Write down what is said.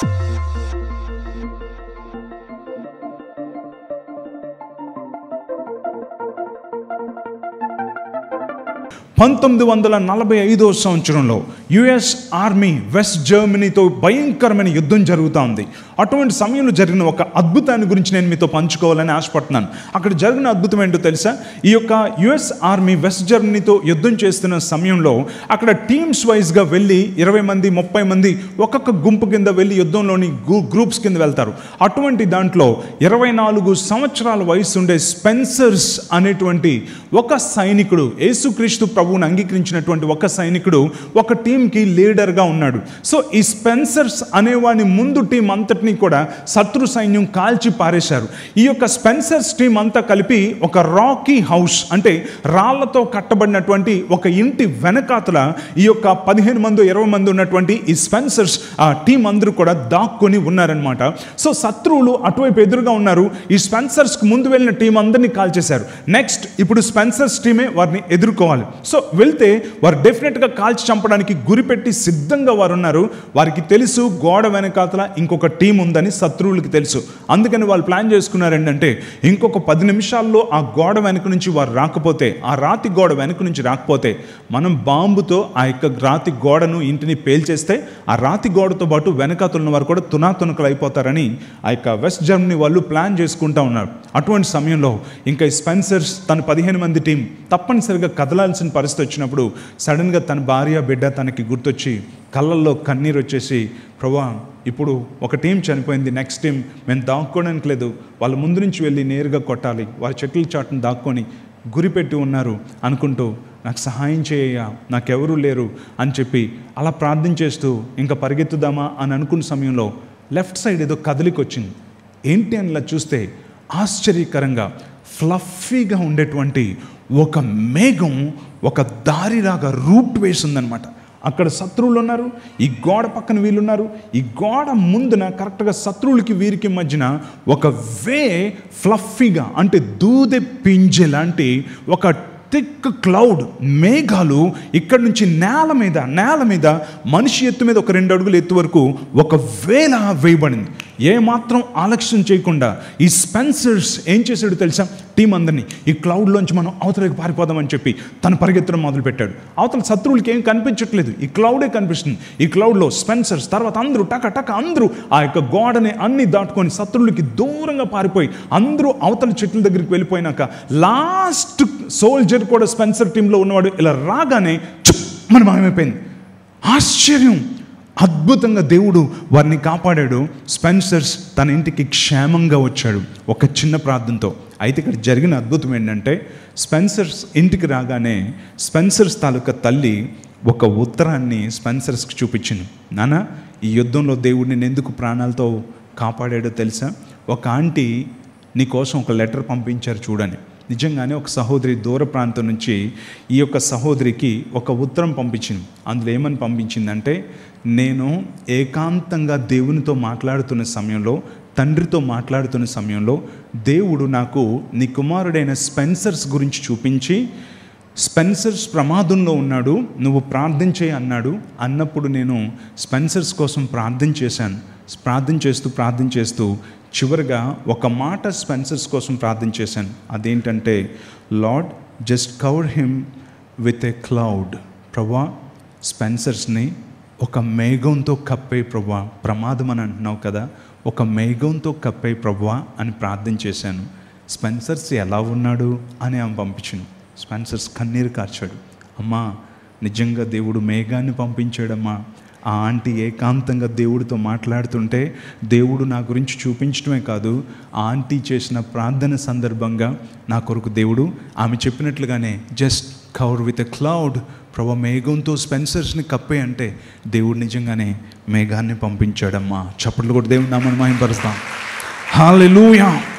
పంతొమ్మిది వందల నలభై ఐదో సంవత్సరంలో యుఎస్ ఆర్మీ వెస్ట్ జర్మనీతో భయంకరమైన యుద్ధం జరుగుతూ ఉంది అటువంటి సమయంలో జరిగిన ఒక అద్భుతాన్ని గురించి నేను మీతో పంచుకోవాలని ఆశపడుతున్నాను అక్కడ జరిగిన అద్భుతం ఏంటో తెలుసా ఈ యొక్క యుఎస్ ఆర్మీ వెస్ట్ జర్మనీతో యుద్ధం చేస్తున్న సమయంలో అక్కడ టీమ్స్ వైజ్గా వెళ్ళి ఇరవై మంది ముప్పై మంది ఒక్కొక్క గుంపు కింద వెళ్ళి యుద్ధంలోని గ్రూ- గ్రూప్స్ కింద వెళ్తారు అటువంటి దాంట్లో ఇరవై నాలుగు సంవత్సరాల వయసు ఉండే స్పెన్సర్స్ అనేటువంటి ఒక సైనికుడు యేసుక్రీస్తు ప్రభువుని అంగీకరించినటువంటి ఒక సైనికుడు ఒక టీంకి లీడర్గా ఉన్నాడు సో ఈ స్పెన్సర్స్ అనేవాని ముందు టీం అంతటినీ కూడా శత్రు సైన్యం కాల్చి పారేశారు ఈ యొక్క స్పెన్సర్స్ టీం అంతా కలిపి ఒక రాకీ హౌస్ అంటే రాళ్లతో కట్టబడినటువంటి ఒక ఇంటి వెనకాతల ఈ యొక్క పదిహేను మంది ఇరవై మంది ఉన్నటువంటి ఈ స్పెన్సర్స్ ఆ టీం అందరూ కూడా దాక్కొని ఉన్నారనమాట సో శత్రువులు అటువైపు ఎదురుగా ఉన్నారు ఈ స్పెన్సర్స్కి ముందు వెళ్ళిన టీం అందరినీ కాల్చేశారు నెక్స్ట్ ఇప్పుడు స్పెన్సర్స్ టీమే వారిని ఎదుర్కోవాలి సో వెళ్తే వారు డెఫినెట్గా కాల్చి చంపడానికి గురిపెట్టి సిద్ధంగా వారు ఉన్నారు వారికి తెలుసు గోడ వెనకాతల ఇంకొక టీం ఉందని శత్రువులకి తెలుసు అందుకని వాళ్ళు ప్లాన్ చేసుకున్నారు ఏంటంటే ఇంకొక పది నిమిషాల్లో ఆ గోడ వెనక నుంచి వారు రాకపోతే ఆ రాతి గోడ వెనక నుంచి రాకపోతే మనం బాంబుతో ఆ యొక్క రాతి గోడను ఇంటిని పేల్చేస్తే ఆ రాతి గోడతో పాటు వెనకాతల ఉన్న వారు కూడా తునాతునకలు అయిపోతారని ఆ యొక్క వెస్ట్ జర్మనీ వాళ్ళు ప్లాన్ చేసుకుంటా ఉన్నారు అటువంటి సమయంలో ఇంకా ఈ స్పెన్సర్స్ తన పదిహేను మంది టీం తప్పనిసరిగా కదలాల్సిన పరిస్థితి వచ్చినప్పుడు సడన్గా తన భార్య బిడ్డ తనకి గుర్తొచ్చి కళ్ళల్లో కన్నీరు వచ్చేసి ప్రభా ఇప్పుడు ఒక టీం చనిపోయింది నెక్స్ట్ టీం మేము దాక్కోవడానికి లేదు వాళ్ళ ముందు నుంచి వెళ్ళి నేరుగా కొట్టాలి వారి చెట్ల చాటును దాక్కొని గురిపెట్టి ఉన్నారు అనుకుంటూ నాకు సహాయం చేయ నాకెవరూ లేరు అని చెప్పి అలా ప్రార్థన చేస్తూ ఇంకా పరిగెత్తుదామా అని అనుకున్న సమయంలో లెఫ్ట్ సైడ్ ఏదో కదలికి వచ్చింది ఏంటి అని ఇలా చూస్తే ఆశ్చర్యకరంగా ఫ్లఫీగా ఉండేటువంటి ఒక మేఘం ఒక దారిలాగా రూట్ వేసిందనమాట అక్కడ శత్రువులు ఉన్నారు ఈ గోడ పక్కన వీళ్ళు ఉన్నారు ఈ గోడ ముందున కరెక్ట్గా శత్రువులకి వీరికి మధ్యన ఒక వే ఫ్లఫీగా అంటే దూదె పింజె లాంటి ఒక థిక్ క్లౌడ్ మేఘాలు ఇక్కడి నుంచి నేల మీద నేల మీద మనిషి ఎత్తు మీద ఒక రెండు అడుగులు ఎత్తు వరకు ఒక వేల వేయబడింది ఏ మాత్రం ఆలక్ష్యం చేయకుండా ఈ స్పెన్సర్స్ ఏం చేశాడు తెలుసా టీం అందరినీ ఈ క్లౌడ్లోంచి మనం అవతలకి పారిపోదామని చెప్పి తను పరిగెత్తడం మొదలుపెట్టాడు అవతల శత్రువులకి ఏం కనిపించట్లేదు ఈ క్లౌడే కనిపిస్తుంది ఈ క్లౌడ్లో స్పెన్సర్స్ తర్వాత అందరూ టక టక అందరూ ఆ యొక్క గోడని అన్ని దాటుకొని శత్రువులకి దూరంగా పారిపోయి అందరూ అవతల చెట్ల దగ్గరికి వెళ్ళిపోయినాక లాస్ట్ సోల్జర్ కూడా స్పెన్సర్ టీంలో ఉన్నవాడు ఇలా రాగానే చుప్ మన మాయమైపోయింది ఆశ్చర్యం అద్భుతంగా దేవుడు వారిని కాపాడాడు స్పెన్సర్స్ తన ఇంటికి క్షేమంగా వచ్చాడు ఒక చిన్న ప్రార్థనతో అయితే ఇక్కడ జరిగిన అద్భుతం ఏంటంటే స్పెన్సర్స్ ఇంటికి రాగానే స్పెన్సర్స్ తాలూకా తల్లి ఒక ఉత్తరాన్ని స్పెన్సర్స్కి చూపించింది నాన్న ఈ యుద్ధంలో దేవుడు నేను ఎందుకు ప్రాణాలతో కాపాడాడో తెలుసా ఒక ఆంటీ నీ కోసం ఒక లెటర్ పంపించారు చూడని నిజంగానే ఒక సహోదరి దూర ప్రాంతం నుంచి ఈ యొక్క సహోదరికి ఒక ఉత్తరం పంపించింది అందులో ఏమని పంపించిందంటే నేను ఏకాంతంగా దేవునితో మాట్లాడుతున్న సమయంలో తండ్రితో మాట్లాడుతున్న సమయంలో దేవుడు నాకు నీ కుమారుడైన స్పెన్సర్స్ గురించి చూపించి స్పెన్సర్స్ ప్రమాదంలో ఉన్నాడు నువ్వు ప్రార్థన చేయి అన్నాడు అన్నప్పుడు నేను స్పెన్సర్స్ కోసం ప్రార్థన చేశాను ప్రార్థన చేస్తూ ప్రార్థన చేస్తూ చివరిగా ఒక మాట స్పెన్సర్స్ కోసం ప్రార్థన చేశాను అదేంటంటే Lord just cover him with a cloud Prabha స్పెన్సర్స్ని ఒక మేఘంతో కప్పే ప్రభా ప్రమాదం అని అంటున్నావు కదా ఒక మేఘంతో కప్పే ప్రభా అని ప్రార్థన చేశాను స్పెన్సర్స్ ఎలా ఉన్నాడు అని ఆమె పంపించాను స్పెన్సర్స్ కన్నీరు కార్చాడు అమ్మా నిజంగా దేవుడు మేఘాన్ని పంపించాడమ్మా ఆ ఆంటీ ఏకాంతంగా దేవుడితో మాట్లాడుతుంటే దేవుడు నా గురించి చూపించడమే కాదు ఆ ఆంటీ చేసిన ప్రార్థన సందర్భంగా నా కొరకు దేవుడు ఆమె చెప్పినట్లుగానే just cover with a cloud Prabha మేఘంతో స్పెన్సర్స్ని కప్పే అంటే దేవుడు నిజంగానే మేఘాన్ని పంపించాడమ్మా చప్పట్లు కూడా దేవుడు నామని మహింపరుస్తాం హాలెలూయా